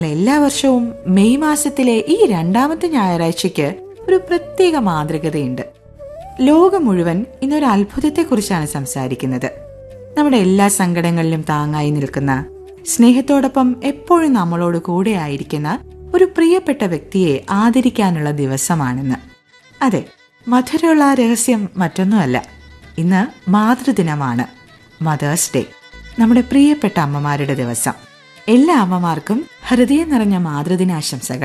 എല്ലാ വർഷവും മെയ് മാസത്തിലെ ഈ രണ്ടാമത്തെ ഞായറാഴ്ചയ്ക്ക് ഒരു പ്രത്യേക മാതൃകതയുണ്ട് ലോകം മുഴുവൻ ഇന്നൊരു അത്ഭുതത്തെക്കുറിച്ചാണ് സംസാരിക്കുന്നത് നമ്മുടെ എല്ലാ സങ്കടങ്ങളിലും താങ്ങായി നിൽക്കുന്ന സ്നേഹത്തോടൊപ്പം എപ്പോഴും നമ്മളോട് കൂടെ ആയിരിക്കുന്ന ഒരു പ്രിയപ്പെട്ട വ്യക്തിയെ ആദരിക്കാനുള്ള ദിവസമാണെന്ന് അതെ മധുരമുള്ള ആ രഹസ്യം മറ്റൊന്നുമല്ല ഇന്ന് മാതൃദിനമാണ് മദേഴ്സ് ഡേ നമ്മുടെ പ്രിയപ്പെട്ട അമ്മമാരുടെ ദിവസം എല്ലാ അമ്മമാർക്കും ഹൃദയം നിറഞ്ഞ മാതൃദിനാശംസകൾ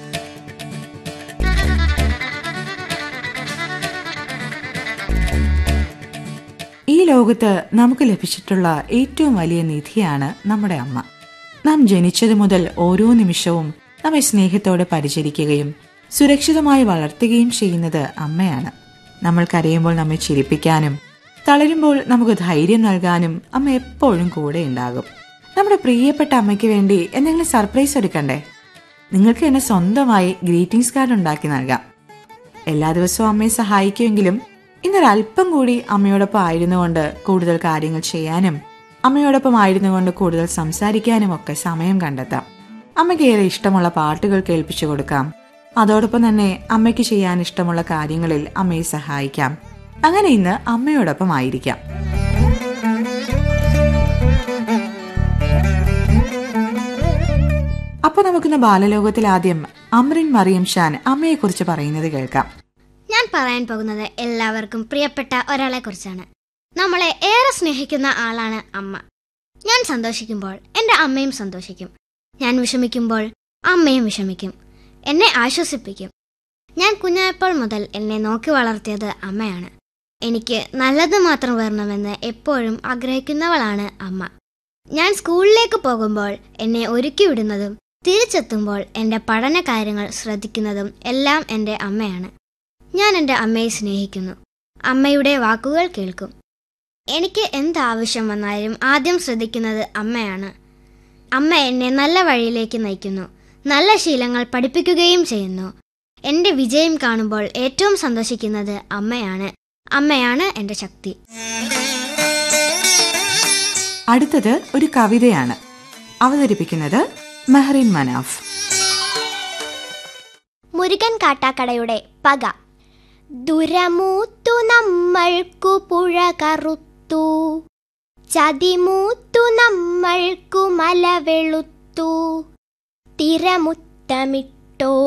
ഈ ലോകത്ത് നമുക്ക് ലഭിച്ചിട്ടുള്ള ഏറ്റവും വലിയ നിധിയാണ് നമ്മുടെ അമ്മ നാം ജനിച്ചതു മുതൽ ഓരോ നിമിഷവും നമ്മെ സ്നേഹത്തോടെ പരിചരിക്കുകയും സുരക്ഷിതമായി വളർത്തുകയും ചെയ്യുന്നത് അമ്മയാണ് നമ്മൾ കരയുമ്പോൾ നമ്മെ ചിരിപ്പിക്കാനും തളരുമ്പോൾ നമുക്ക് ധൈര്യം നൽകാനും അമ്മ എപ്പോഴും കൂടെ ഉണ്ടാകും നമ്മുടെ പ്രിയപ്പെട്ട അമ്മയ്ക്ക് വേണ്ടി എന്തെങ്കിലും സർപ്രൈസ് എടുക്കണ്ടേ നിങ്ങൾക്ക് എന്നെ സ്വന്തമായി ഗ്രീറ്റിംഗ്സ് കാർഡ് ഉണ്ടാക്കി നൽകാം എല്ലാ ദിവസവും അമ്മയെ സഹായിക്കുമെങ്കിലും ഇന്നൊരല്പം കൂടി അമ്മയോടൊപ്പം ആയിരുന്നുകൊണ്ട് കൂടുതൽ കാര്യങ്ങൾ ചെയ്യാനും അമ്മയോടൊപ്പം ആയിരുന്നുകൊണ്ട് കൂടുതൽ സംസാരിക്കാനും ഒക്കെ സമയം കണ്ടെത്താം അമ്മയ്ക്ക് ഏറെ ഇഷ്ടമുള്ള പാട്ടുകൾ കേൾപ്പിച്ചു കൊടുക്കാം അതോടൊപ്പം തന്നെ അമ്മയ്ക്ക് ചെയ്യാൻ ഇഷ്ടമുള്ള കാര്യങ്ങളിൽ അമ്മയെ സഹായിക്കാം അങ്ങനെ ഇന്ന് അമ്മയോടൊപ്പം ആയിരിക്കാം അപ്പൊ നമുക്കിന്ന് ബാലലോകത്തിൽ ആദ്യം അമ്രിൻ മറിയം ഷാൻ അമ്മയെക്കുറിച്ച് പറയുന്നത് കേൾക്കാം ഞാൻ പറയാൻ പോകുന്നത് എല്ലാവർക്കും പ്രിയപ്പെട്ട ഒരാളെ കുറിച്ചാണ് നമ്മളെ ഏറെ സ്നേഹിക്കുന്ന ആളാണ് അമ്മ ഞാൻ സന്തോഷിക്കുമ്പോൾ എൻ്റെ അമ്മയും സന്തോഷിക്കും ഞാൻ വിഷമിക്കുമ്പോൾ അമ്മയും വിഷമിക്കും എന്നെ ആശ്വസിപ്പിക്കും ഞാൻ കുഞ്ഞായപ്പോൾ മുതൽ എന്നെ നോക്കി വളർത്തിയത് അമ്മയാണ് എനിക്ക് നല്ലത് മാത്രം വരണമെന്ന് എപ്പോഴും ആഗ്രഹിക്കുന്നവളാണ് അമ്മ ഞാൻ സ്കൂളിലേക്ക് പോകുമ്പോൾ എന്നെ ഒരുക്കി വിടുന്നതും തിരിച്ചെത്തുമ്പോൾ എൻ്റെ പഠന കാര്യങ്ങൾ ശ്രദ്ധിക്കുന്നതും എല്ലാം എൻ്റെ അമ്മയാണ് ഞാൻ എൻ്റെ അമ്മയെ സ്നേഹിക്കുന്നു അമ്മയുടെ വാക്കുകൾ കേൾക്കും എനിക്ക് എന്താവശ്യം വന്നാലും ആദ്യം ശ്രദ്ധിക്കുന്നത് അമ്മയാണ് അമ്മ എന്നെ നല്ല വഴിയിലേക്ക് നയിക്കുന്നു നല്ല ശീലങ്ങൾ പഠിപ്പിക്കുകയും ചെയ്യുന്നു എൻ്റെ വിജയം കാണുമ്പോൾ ഏറ്റവും സന്തോഷിക്കുന്നത് അമ്മയാണ് അമ്മയാണ് എൻ്റെ ശക്തി അടുത്തത് ഒരു കവിതയാണ് അവതരിപ്പിക്കുന്നത് മെഹറിൻ മനാഫ് മുരുകൻ കാട്ടാക്കടയുടെ പക ദുരമൂത്തു നമ്മൾക്കു പുഴ കറുത്തു ചതിമൂത്തു നമ്മൾക്കു മല വെളുത്തു തിരമുത്തമിട്ടു